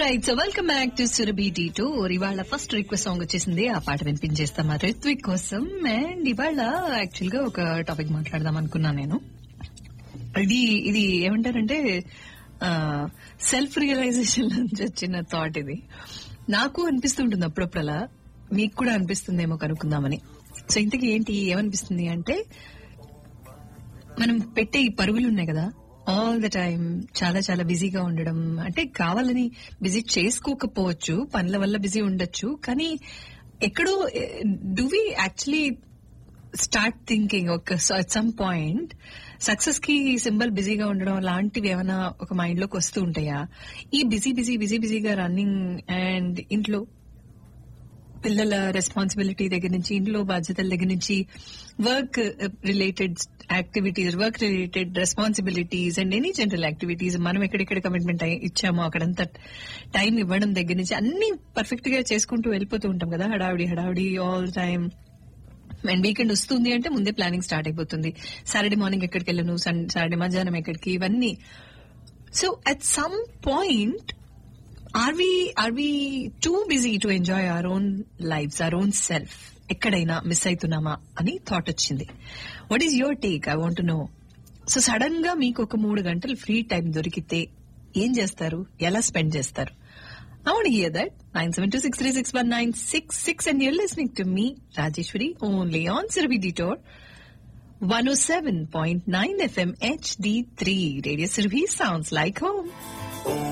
Right so welcome back to Surabhi tea tour ఇవాళ first request song వచ్చేసింది ఆ పాట వినిపించేస్తాం మా రిత్విక్ కోసం అండ్ ఇవాళ యాక్చువల్ గా ఒక టాపిక్ మాట్లాడదాం అనుకున్నాను నేను ఇది ఇది ఏమంటారంటే సెల్ఫ్ రియలైజేషన్ నుంచి వచ్చిన థాట్ ఇది నాకు అనిపిస్తుంటుంది అప్పుడప్పుడు అలా మీకు కూడా అనిపిస్తుందేమో కనుక్కుందామని సో ఇంతకీ ఏంటి ఏమనిపిస్తుంది అంటే మనం పెట్టే ఈ పరుగులు ఉన్నాయి కదా ఆల్ ద టైం చాలా చాలా బిజీగా ఉండడం అంటే కావాలని బిజీ చేసుకోకపోవచ్చు పనుల వల్ల బిజీ ఉండొచ్చు కానీ ఎక్కడో do we actually start thinking ఒక సమ్ పాయింట్ సక్సెస్ కి సింబల్ బిజీగా ఉండడం లాంటివి ఏమైనా ఒక మైండ్ లోకి వస్తూ ఉంటాయా ఈ బిజీ బిజీ బిజీ బిజీగా రన్నింగ్ అండ్ ఇంట్లో పిల్లల రెస్పాన్సిబిలిటీ దగ్గర నుంచి ఇంట్లో బాధ్యతల దగ్గర నుంచి work related activities work related responsibilities and any general activities మనం ఎక్కడెక్కడ కమిట్మెంట్ ఇచ్చామో అక్కడంతా టైం ఇవ్వడం దగ్గర నుంచి అన్ని పర్ఫెక్ట్ గా చేసుకుంటూ వెళ్ళిపోతూ ఉంటాం కదా హడావిడి హడావిడి ఆల్ టైమ్ అండ్ వీకెండ్ వస్తుంది అంటే ముందే ప్లానింగ్ స్టార్ట్ అయిపోతుంది సాటర్డే మార్నింగ్ ఎక్కడికి వెళ్ళను సాటర్డే మధ్యాహ్నం ఎక్కడికి ఇవన్నీ so at some point are we are we too busy to enjoy our own lives our own self ఎక్కడైనా మిస్ అవుతున్నామా అని థాట్ వచ్చింది what is your take I want know so sudden గా మీకు ఒక మూడు గంటలు ఫ్రీ టైం దొరికితే ఏం చేస్తారు ఎలా స్పెండ్ చేస్తారు I want to hear that. 972-636-1966 and you're listening to me, Rajeshwari, only on Sirvi Detour. 107.9 FM HD3. Radio Sirvi sounds like home.